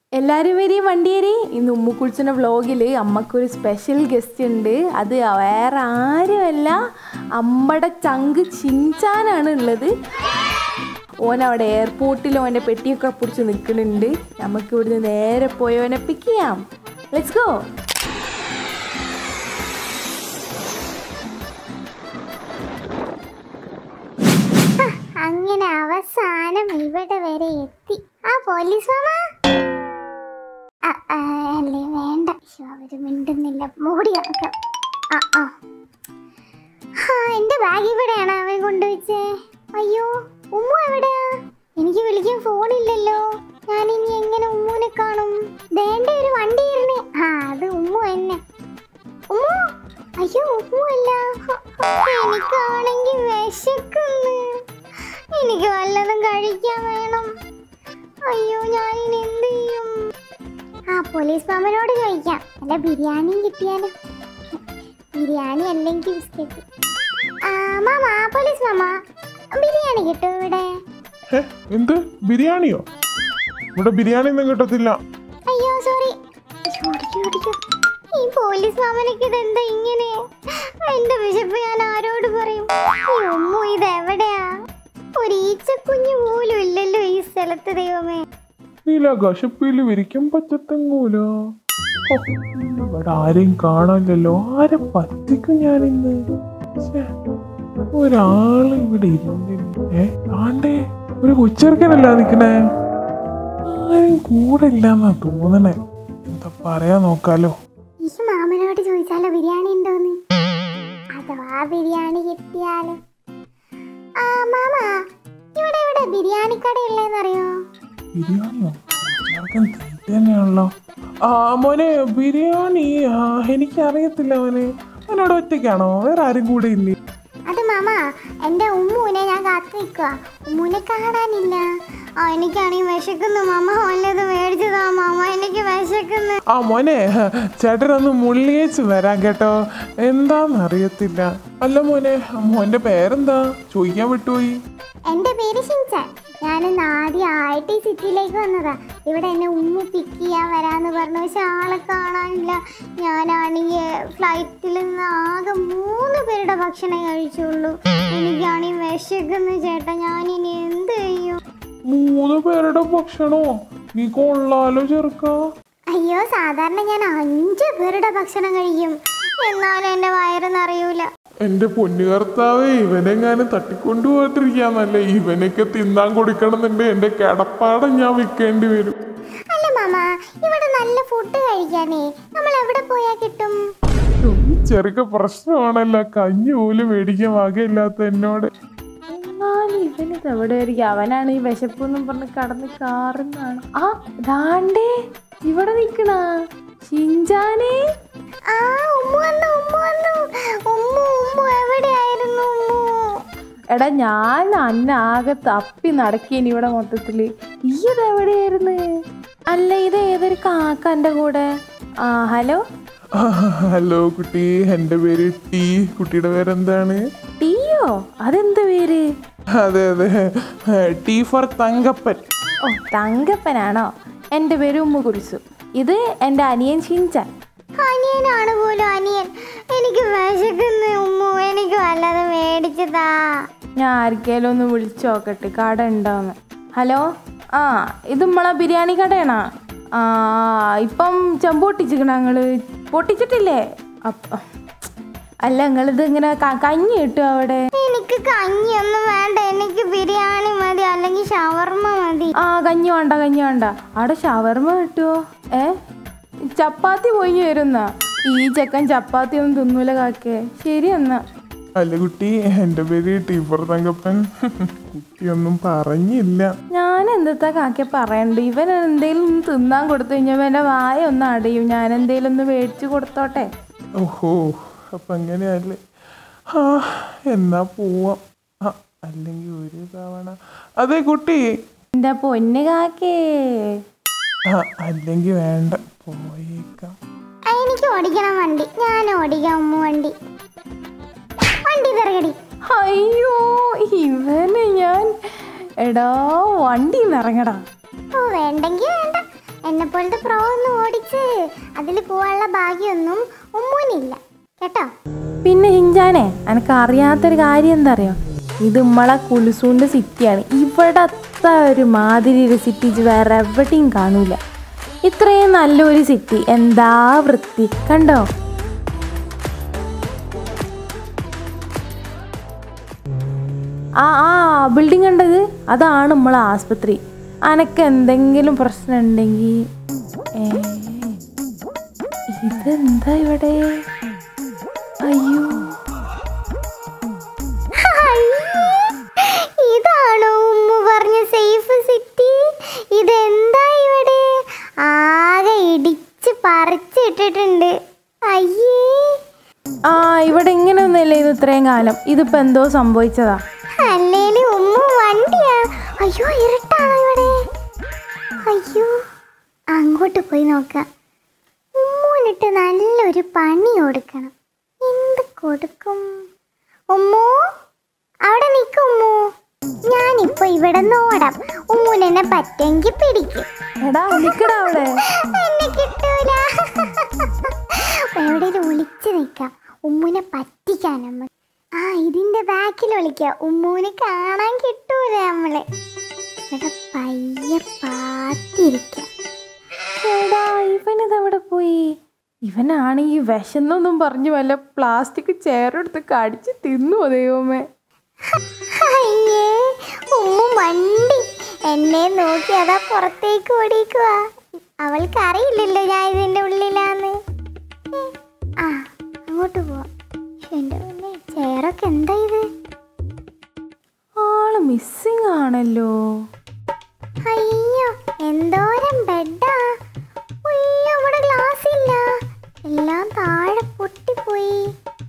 എല്ലാവരും വരി വണ്ടിയേരി ഇന്ന് ഉമ്മുക്കുളിച്ചിൻ്റെ വ്ളോഗിൽ അമ്മക്കൊരു സ്പെഷ്യൽ ഗസ്റ്റ് ഉണ്ട് അത് വേറെ ആരുമല്ല അമ്മയുടെ ചങ്ക് ചിഞ്ചാനാണ് ഉള്ളത് ഓൻ അവിടെ എയർപോർട്ടിൽ ഓൻ്റെ പെട്ടിയൊക്കെ പിടിച്ച് നിൽക്കുന്നുണ്ട് നമുക്ക് ഇവിടുന്ന് നേരെ പോയി ഓനെ പിക്ക് ചെയ്യാം ലെറ്റ്സ് ഗോ അങ്ങനെ അവസാനം ഇവിടെ വരെ എത്തി ആ പോലീസ് മാമ ആ, ആ, അല്ലേ വേണ്ട ശ്ശോ, അവര് മിണ്ടുന്നില്ല മൂടി കിടക്കാം ആ ആ ആ എന്റെ ബാഗ് ഇവിടെയാണ് അവൻ കൊണ്ടുവച്ചേ അയ്യോ ഉമ്മു എവിടെയാ എനിക്ക് വിളിക്കാൻ ഫോണില്ലല്ലോ ഞാൻ ഇനി എങ്ങനെ ഉമ്മുവിനെ കാണും ദേണ്ട ഒരു വണ്ടി ഇരുന്നേ ആ അത് ഉമ്മു തന്നെ ഉമ്മു അയ്യോ ഉമ്മു അല്ല എനിക്കാണെങ്കിൽ വിശക്കുന്നു എനിക്ക് വല്ലതും കഴിക്കാൻ വേണം അയ്യോ ഞാൻ ഇനി എന്ത് ചെയ്യും ആ പോലീസ് മാമനോട് ചോദിക്കാം അല്ല ബിരിയാണിയും കിട്ടിയാലോ ബിരിയാണി അല്ലെങ്കിൽ ബിസ്ക്കറ്റ് ആ മാമ പോലീസ് മാമ ബിരിയാണി കിട്ടും ഇവിടെ ഹേ, എന്ത് ബിരിയാണിയോ ഇവിടെ ബിരിയാണി ഒന്നും കിട്ടത്തില്ല അയ്യോ സോറി ഈ പോലീസ് മാമനൊക്കെ ഇതെന്താ ഇങ്ങനെ എന്റെ വിശപ്പ് ഞാൻ ആരോട് പറയും ഈ ഉമ്മു ഇത് എവിടെയാ ഒരു ഈച്ചക്കുഞ്ഞു പോലും ഇല്ലല്ലോ ഈ സ്ഥലത്ത് ദൈവമേ നീലാകാശപ്പീല് വിരിക്കാൻ പറ്റത്തെങ്ങൂലോ ഓ, ഇവിടെ ആരെയും കാണാനില്ലല്ലോ ആരെ പറ്റിക്കും ഞാൻ ഇന്ന് ഒരാള് ഇവിടെ ഇരുന്നില്ല ഏ ആണ്ടേ ഒരു കൊച്ചിറക്കനല്ല നിക്കണേ ആരും കൂടെ ഇല്ലെന്നാ തോന്നണേ എന്താ പറയാ നോക്കാലോ ഈ മാമനോട് ചോദിച്ചാലോ ബിരിയാണി ഉണ്ടോന്ന് അഥവാ ബിരിയാണി കിട്ടിയാലോ ആ മാമ ഇവിടെ ഇവിടെ ബിരിയാണി കട ഉള്ളതെന്നറിയോ ബിരിയാണിയോ ചെറുക്കൻ തീറ്റ തന്നെയാണല്ലോ ആ മോനെ ബിരിയാണി ആ, എനിക്കറിയത്തില്ല മോനെ അവനോട് ഒറ്റയ്ക്കാണോ വേറെ ആരും കൂടെ ഇല്ലേ അത് മാമ എൻ്റെ ഉമ്മൂനെ ഞാൻ കാത്തു നിൽക്കുക ഉമ്മൂനെ കാണാനില്ല ആ എനിക്കാണെങ്കിൽ വിശക്കുന്നു മാമ വല്ലത് മേടിച്ചതാ മാമ എനിക്ക് വിശക്കുന്നു ആ മോനെ ചേട്ടനൊന്ന് മുള്ളിയേച്ച് വരാൻ കേട്ടോ എന്താന്ന് അറിയത്തില്ല അല്ല മോനെ മോന്റെ പേരെന്താ ചോദിക്കാൻ വിട്ടുപോയി എൻ്റെ പേര് ഷിൻചാൻ ഞാനിന്ന് ആദ്യം ആയിട്ട് ഈ സിറ്റിയിലേക്ക് വന്നതാ ഇവിടെ എന്നെ ഉമ്മ പിക്ക് ചെയ്യാൻ വരാന്ന് പറഞ്ഞു പക്ഷെ ആളെ കാണാനില്ല ഞാനാണെങ്കിൽ ഫ്ലൈറ്റിൽ നിന്ന് ആകെ മൂന്ന് പേരുടെ ഭക്ഷണം കഴിച്ചുള്ളൂ എനിക്കാണെങ്കിൽ വിശക്കുന്നു ചേട്ടാ ഞാനിനി എന്ത് ചെയ്യും മൂന്ന് പേരുടെ ഭക്ഷണോ നീ കൊള്ളാലോ ചെറുക്ക അയ്യോ സാധാരണ ഞാൻ അഞ്ച് പേരുടെ ഭക്ഷണം കഴിക്കും എന്നാലും എൻ്റെ വയറ് നിറയൂല എന്റെ പൊന്നു കർത്താവേ ഇവനെങ്ങാനും തട്ടിക്കൊണ്ടു പോയിട്ടിരിക്കാന്നല്ലേ ഇവനൊക്കെ തിന്നാൻ കൊടുക്കണമെന്നുണ്ട് എന്റെ കിടപ്പാടം ഞാൻ വിൽക്കേണ്ടി വരും അല്ല മാമ ഇവിടെ നല്ല ഫുഡ് കഴിക്കാനേ നമ്മൾ എവിടെ പോയാ കിട്ടും ഈ ചെറുക്ക പ്രശ്നമാണല്ലോ കഞ്ഞി പോലും മേടിക്കാൻ വകയില്ലാത്ത എന്നോട് എന്നാലും ഇവനിത് എവിടെ ആയിരിക്കും അവനാണ് ഈ വിശപ്പെന്നും പറഞ്ഞ് കടന്ന് കാറുന്നതാണ് ആ ദാണ്ടേ ഇവിടെ നിക്കണ ഷിഞ്ചാനേ ആ ഉമ്മ വന്നു ഉമ്മ വന്നു ഉമ്മു ഉമ്മു എവിടെയായിരുന്നു ഉമ്മു എടാ ഞാൻ അന്ന ആകെ തപ്പി നടക്കേനി ഇവിടെ മൊത്തത്തില് ഈ ഇത് എവിടെയായിരുന്നു അല്ല ഇത് ഏതൊരു കാക്ക എൻ്റെ കൂടെ ആ ഹലോ ആ, ഹലോ കുട്ടി എൻ്റെ പേര് ടി കുട്ടിയുടെ പേരെന്താണ് ടീയോ അതെന്ത് പേര് അതെ അതെ ടി ഫോർ തങ്കപ്പൻ ഓ തങ്കപ്പനാണോ എൻ്റെ പേര് ഉമ്മ കുരിസു ഇത് എൻ്റെ അനിയൻ ഷിൻചാൻ അനിയനാണ് പോലും അനിയൻ എനിക്ക് വിശക്കുന്നു ഉമ്മു എനിക്ക് വല്ലതും മേടിച്ചതാ ഞാൻ ആർക്കേലും ഒന്ന് വിളിച്ചു നോക്കട്ടെ കട ഉണ്ടോന്ന് ഹലോ ആ ഇത് നമ്മളെ ബിരിയാണി കടയാണോ ആ ഇപ്പം ചെമ്പ് പൊട്ടിച്ചിക്കണ ഞങ്ങള് പൊട്ടിച്ചിട്ടില്ലേ അപ്പ അല്ല നിങ്ങളിത് ഇങ്ങനെ ക- കഞ്ഞി കിട്ടും അവിടെ എനിക്ക് കഞ്ഞിയൊന്നും വേണ്ട എനിക്ക് ബിരിയാണി മതി അല്ലെങ്കിൽ ഷവർമ്മ മതി ആ കഞ്ഞി വേണ്ട കഞ്ഞി വേണ്ട അവിടെ ഷവർമ്മ കിട്ടുമോ ഏ ചപ്പാത്തി പോയി വരുന്ന ഈ ചെക്കൻ ചപ്പാത്തി ഒന്നും തിന്നൂല കാക്കേ ശരി എന്നാ അല്ല കുട്ടി എൻ്റെ പേര് ടി ഫോർ തങ്കപ്പൻ കുട്ടിയൊന്നും പറഞ്ഞില്ല ഞാൻ എന്തത്താ കാക്ക പറയണ്ട് ഇവൻ എന്തേലും ഒന്ന് തിന്നാൻ കൊടുത്തു കഴിഞ്ഞാൽ എൻ്റെ വായ ഒന്ന് അടയും ഞാൻ എന്തേലും ഒന്ന് മേടിച്ചു കൊടുത്തോട്ടെ ഓഹോ അപ്പം അങ്ങനെയല്ലേ ആ എന്നാ പോവാം ആ അല്ലെങ്കിൽ ഒരു തവണ അതെ കുട്ടി എൻ്റെ പൊന്ന് കാക്കേ ആ അല്ലെങ്കിൽ വേണ്ട പോയേക്കാം ആ, എനിക്ക് ഓടിക്കണം വണ്ടി ഞാൻ ഓടിക്കാം ഉമ്മ വണ്ടി വണ്ടി തിറകടി അയ്യോ ഇവന് ഞാൻ എടാ വണ്ടി ഇറങ്ങടാ ഓ വേണ്ടെങ്കിൽ വേണ്ട എന്നെ പോലത്തെ പ്രോ ഒന്നും ഓടിച്ച് അതിൽ പോവാനുള്ള ഭാഗ്യമൊന്നും ഉമ്മൂനില്ല കേട്ടോ പിന്നെ ഹിഞ്ചാനെ എനിക്ക് അറിയാത്തൊരു കാര്യം എന്താ അറിയോ ഇത് നമ്മളെ കുലുസൂണ്ട് സിറ്റിയാണ് ഇവിടത്തെ ഒരു മാതിരി ഒരു സിറ്റി ഇജ്ജ് വേറെ എവിടെയും കാണൂല ഇത്രയും നല്ലൊരു സിറ്റി എന്താ വൃത്തി കണ്ടോ ആ ആ ബിൽഡിംഗ് കണ്ടത് അതാണ് നമ്മളെ ആസ്പത്രി അനക്ക് എന്തെങ്കിലും പ്രശ്നം ഉണ്ടെങ്കിൽ ഇതെന്താ ഇവിടെ അയ്യോ ഇതാണോ ഉമ്മ പറഞ്ഞ സേഫ് സിറ്റി ഇതെന്താ ഇവിടെ ആകെ ഇടിച്ച് പറിച്ചിട്ടിട്ടുണ്ട് അയ്യേ ആ ഇവിടെ ഇങ്ങനെ ഒന്നുമില്ല ഇത് ഇത്രയും കാലം ഇതിപ്പോ എന്തോ സംഭവിച്ചതാ അല്ലേലും ഉമ്മ വണ്ടിയാ അയ്യോ ഇരുട്ടാണോ ഇവിടെ അയ്യോ അങ്ങോട്ട് പോയി നോക്കാം ഉമ്മൂനിട്ട് നല്ലൊരു പണി കൊടുക്കണം എന്ത് കൊടുക്കും ഉമ്മു അവിടെ നിൽക്കും ഉമ്മു ഞാനിപ്പോ ഇവിടെ നോടാം ഉമ്മൂനെന്നെ പറ്റെങ്കിൽ പിടിക്കും എടാ നിക്കടാ അവിടെ എന്നെ കിട്ടൂല എവിടെയും ഒളിച്ചു നിൽക്കാം ഉമ്മുനെ പറ്റിക്കാൻ നമ്മ ആ ഇതിന്റെ ബാക്കിൽ ഒളിക്കാം ഉമ്മൂനെ കാണാൻ കിട്ടൂല നമ്മള് ഇവിടെ പയ്യെ പാത്തിരിക്കാം എടാ ഇവനിത് എവിടെ പോയി ഇവനാണെങ്കിൽ വിശന്നൊന്നും പറഞ്ഞു വല്ല പ്ലാസ്റ്റിക് ചെയറെടുത്ത് കടിച്ച് തിന്നു ദൈവമേ അയ്യേ ഉമ്മു മണ്ടി എന്നെ നോക്കി അതാ പുറത്തേക്ക് ഓടിക്കുവാ അവൾക്ക് അറിയില്ലല്ലോ ഞാൻ ഇതിന്റെ ഉള്ളിലാന്ന് ഏ, ആ അങ്ങോട്ട് പോവാം എന്റെ ഉള്ളേ ചെയറൊക്കെ എന്താ ഇത് ആള് മിസ്സിങ് ആണല്ലോ അയ്യോ എന്തോരം ബെഡാ ഉയ്യോ ഇവിടെ ഗ്ലാസ് ഇല്ല എല്ലാം താഴെ പൊട്ടിപ്പോയി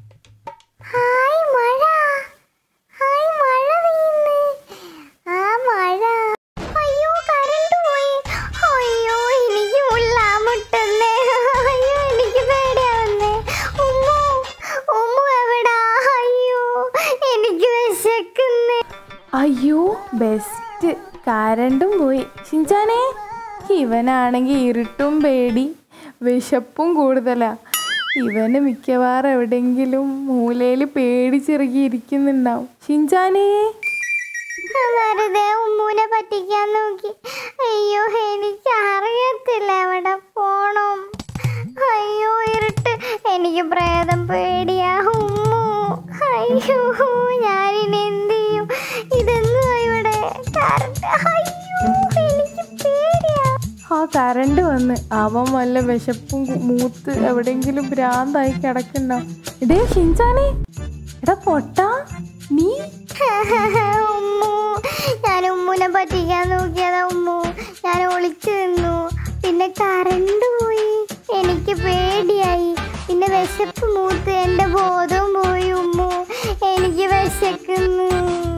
ഹായ് മഴ ഹായ് മഴ പെയ്യുന്നു ആ മഴ അയ്യോ കറണ്ട് പോയി അയ്യോ എനിക്ക് മുള്ളാമുട്ടുന്നേ അയ്യോ എനിക്ക് പേടിയാവുന്നേ ഉമ്മു ഉമ്മു എവിടാ അയ്യോ എനിക്ക് വിശക്കുന്നേ അയ്യോ ബെസ്റ്റ് കരണ്ടും പോയി ഷിൻചാനെ ഇവനാണെങ്കിൽ ഇരുട്ടും പേടി വിശപ്പും കൂടുതലാ ഇവന് മിക്കവാറും എവിടെയെങ്കിലും മൂലയിൽ പേടിച്ചിറങ്ങി ഇരിക്കുന്നുണ്ടാവും ഷിൻചാനേ വെറുതെ ഉമ്മൂനെ പറ്റിക്കാൻ നോക്കി അയ്യോ എനിക്ക് അറിയത്തില്ല എവിടെ പോണം അയ്യോ ഇരുട്ട് എനിക്ക് പ്രേതം പേടിയാ ഉമ്മു അയ്യോ ഞാനിനി എന്ത് ചെയ്യും ഇതെന്തുവാ ഇവിടെ കറണ്ട് അയ്യോ എനിക്ക് പേടിയാ ആ കരണ്ട് വന്ന് അവൻ വല്ല വിശപ്പും കു- മൂത്ത് എവിടെയെങ്കിലും ഭ്രാന്തായി കിടക്കണ്ടാവും ഇടേ ഷിൻചാനെ എടാ പൊട്ടാ നീ ഉമ്മു ഞാൻ ഉമ്മുനെ പറ്റിക്കാൻ നോക്കിയതാ ഉമ്മു ഞാൻ ഒളിച്ചു നിന്നു പിന്നെ കറണ്ട് പോയി എനിക്ക് പേടിയായി പിന്നെ വിശപ്പ് മൂത്ത് എൻ്റെ ബോധവും പോയി ഉമ്മു എനിക്ക് വിശക്കുന്നു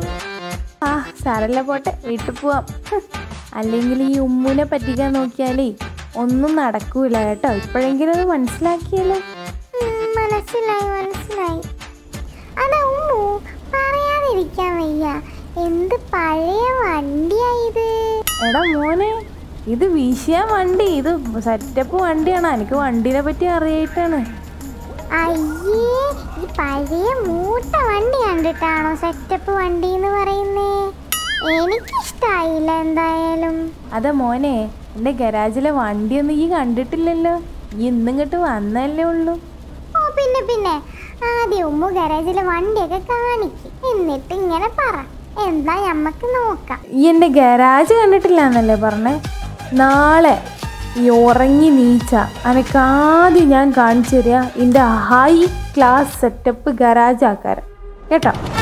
ആ സാരല്ല പോട്ടെ വീട്ടിൽ പോവാം ഹ്, അല്ലെങ്കിൽ ഈ ഉമ്മുനെ പറ്റിക്കാൻ നോക്കിയാലേ ഒന്നും നടക്കൂല കേട്ടോ ഇപ്പോഴെങ്കിലും അത് മനസ്സിലാക്കിയല്ലോ ഉം, മനസ്സിലായി മനസ്സിലായി അതാ ഉമ്മു പറയാതിരിക്കാൻ വയ്യ എന്ത് പഴയ വണ്ടിയായത് എടാ മോനെ ഇത് വീശിയ വണ്ടി ഇത് സെറ്റപ്പ് വണ്ടിയാണ് എനിക്ക് വണ്ടീനെ പറ്റി അറിയായിട്ടാണ് അയ്യേ ഈ പഴയ മൂട്ട വണ്ടി കണ്ടിട്ടാണോ സെറ്റപ്പ് വണ്ടി എന്ന് പറയുന്നേ എനിക്കിഷ്ടായില്ല എന്തായാലും അതെ മോനെ എൻ്റെ ഗരാജിലെ വണ്ടിയൊന്നും ഈ കണ്ടിട്ടില്ലല്ലോ ഈ ഇന്നിങ്ങോട്ട് വന്നല്ലേ ഉള്ളൂ ഓ പിന്നെ പിന്നെ ആദ്യം ഉമ്മു ഗരാജിലെ വണ്ടിയൊക്കെ കാണിക്കും എന്നിട്ട് ഇങ്ങനെ പറ എന്താ ഞമ്മക്ക് നോക്കാം ഈ എൻ്റെ ഗരാജ് കണ്ടിട്ടില്ല എന്നല്ലേ പറഞ്ഞേ നാളെ ഈ ഉറങ്ങി നീച്ച അനക്കാദ്യം ഞാൻ കാണിച്ചു തരിക എൻ്റെ ഹൈ ക്ലാസ് സെറ്റപ്പ് ഗരാജ് ആക്കാരം കേട്ടോ